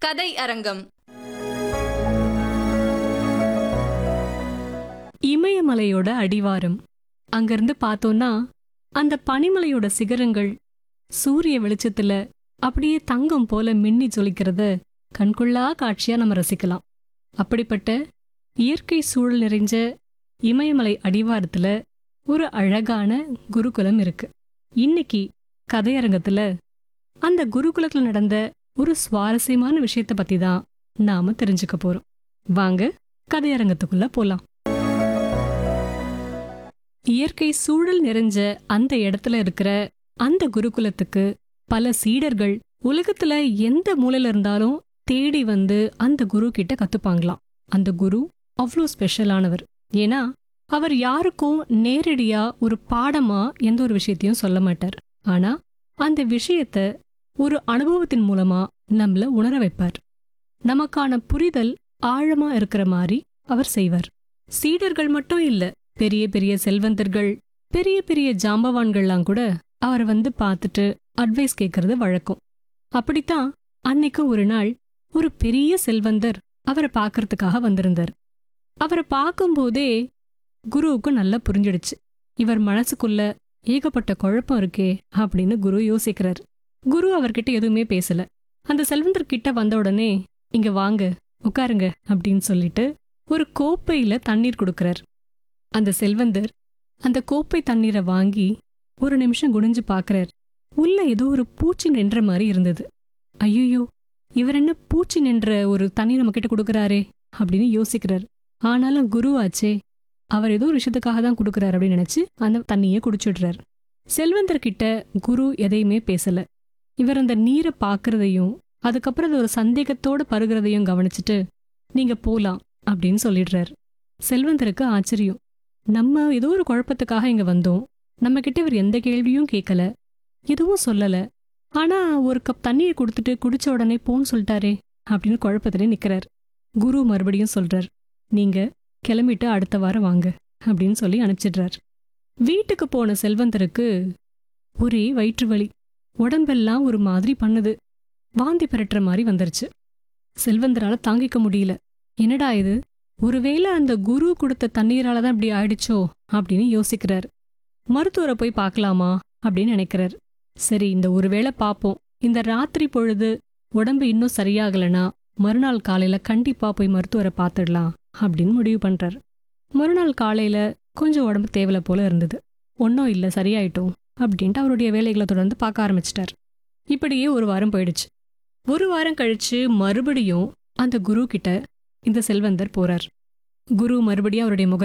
கதை அரங்கம் இமயமலையோட அடிவாரம் அங்கிருந்து பார்த்தோன்னா அந்த பனிமலையோட சிகரங்கள் சூரிய வெளிச்சத்துல அப்படியே தங்கம் போல மின்னி ஜொலிக்கிறத கண்கொள்ளா காட்சியா நம்ம ரசிக்கலாம் அப்படிப்பட்ட இயற்கை சூழல் நிறைஞ்ச இமயமலை அடிவாரத்துல ஒரு அழகான குருகுலம் இருக்கு இன்னைக்கு கதையரங்கத்துல அந்த குருகுலத்துல நடந்த ஒரு சுவாரஸ்யமான விஷயத்தை பத்தி தான் நாம தெரிஞ்சுக்க போறோம் வாங்க கதையரங்கத்துக்குள்ள போலாம் இயற்கை சூழல் நிறைஞ்ச அந்த இடத்துல இருக்கிற அந்த குருகுலத்துக்கு பல சீடர்கள் உலகத்துல எந்த மூலையில இருந்தாலும் தேடி வந்து அந்த குரு கிட்ட கத்துப்பாங்களாம் அந்த குரு அவ்வளோ ஸ்பெஷலானவர் ஏன்னா அவர் யாருக்கும் நேரடியா ஒரு பாடமா எந்த ஒரு விஷயத்தையும் சொல்ல மாட்டார் ஆனா அந்த விஷயத்த ஒரு அனுபவத்தின் மூலமா நம்மள உணர வைப்பார் நமக்கான புரிதல் ஆழமா இருக்கிற மாதிரி அவர் செய்வார் சீடர்கள் மட்டும் இல்ல பெரிய பெரிய செல்வந்தர்கள் பெரிய பெரிய ஜாம்பவான்கள்லாம் கூட அவரை வந்து பார்த்துட்டு அட்வைஸ் கேட்கறது வழக்கம் அப்படித்தான் அன்னைக்கு ஒரு நாள் ஒரு பெரிய செல்வந்தர் அவரை பார்க்கறதுக்காக வந்திருந்தார் அவரை பார்க்கும்போதே குருவுக்கு நல்லா புரிஞ்சிடுச்சு இவர் மனசுக்குள்ள ஏகப்பட்ட குழப்பம் இருக்கே அப்படின்னு குரு யோசிக்கிறார் குரு அவர்கிட்ட எதுவுமே பேசல அந்த செல்வந்தர் கிட்ட வந்த உடனே இங்க வாங்க உட்காருங்க அப்படின்னு சொல்லிட்டு ஒரு கோப்பையில தண்ணீர் கொடுக்கறார் அந்த செல்வந்தர் அந்த கோப்பை தண்ணீரை வாங்கி ஒரு நிமிஷம் குனிஞ்சு பார்க்கறார் உள்ள ஏதோ ஒரு பூச்சி நின்ற மாதிரி இருந்தது ஐயோ இவர் என்ன பூச்சி நின்ற ஒரு தண்ணி நம்ம கிட்ட கொடுக்கறாரே அப்படின்னு யோசிக்கிறார் ஆனாலும் குரு ஆச்சே அவர் ஏதோ ஒரு விஷயத்துக்காக தான் கொடுக்கறாரு அப்படின்னு நினைச்சு அந்த தண்ணியை குடிச்சிடுறார் செல்வந்தர் கிட்ட குரு எதையுமே பேசல இவர் அந்த நீரை பார்க்கறதையும் அதுக்கப்புறம் அது ஒரு சந்தேகத்தோட பருகிறதையும் கவனிச்சுட்டு நீங்க போலாம் அப்படின்னு சொல்லிடுறார் செல்வந்தருக்கு ஆச்சரியம் நம்ம ஏதோ ஒரு குழப்பத்துக்காக இங்க வந்தோம் நம்ம கிட்ட இவர் எந்த கேள்வியும் கேட்கல எதுவும் சொல்லல ஆனா ஒரு கப் தண்ணியை கொடுத்துட்டு குடிச்ச உடனே போன்னு சொல்லிட்டாரே அப்படின்னு குழப்பத்திலே நிக்கிறார் குரு மறுபடியும் சொல்றார் நீங்க கிளம்பிட்டு அடுத்த வாரம் வாங்க அப்படின்னு சொல்லி அனுப்பிச்சிடுறார் வீட்டுக்கு போன செல்வந்தருக்கு ஒரே வயிற்று வலி உடம்பெல்லாம் ஒரு மாதிரி பண்ணுது வாந்தி பெறட்டுற மாதிரி வந்துருச்சு செல்வந்தரால தாங்கிக்க முடியல என்னடா இது ஒருவேளை அந்த குரு கொடுத்த தண்ணீரால தான் இப்படி ஆயிடுச்சோ அப்படின்னு யோசிக்கிறார் மருத்துவரை போய் பார்க்கலாமா அப்படின்னு நினைக்கிறார் சரி இந்த ஒருவேளை பார்ப்போம் இந்த ராத்திரி பொழுது உடம்பு இன்னும் சரியாகலனா மறுநாள் காலையில கண்டிப்பா போய் மருத்துவரை பார்த்துடலாம் அப்படின்னு முடிவு பண்றார் மறுநாள் காலையில கொஞ்சம் உடம்பு தேவலை போல இருந்தது ஒன்றும் இல்லை சரியாயிட்டோம் அப்படின்ட்டு அவருடைய வேலைகளை தொடர்ந்து பார்க்க ஆரம்பிச்சிட்டார் இப்படியே ஒரு வாரம் போயிடுச்சு ஒரு வாரம் கழிச்சு மறுபடியும் அந்த குரு கிட்ட இந்த செல்வந்தர் போறார் குரு மறுபடியும் அவருடைய முக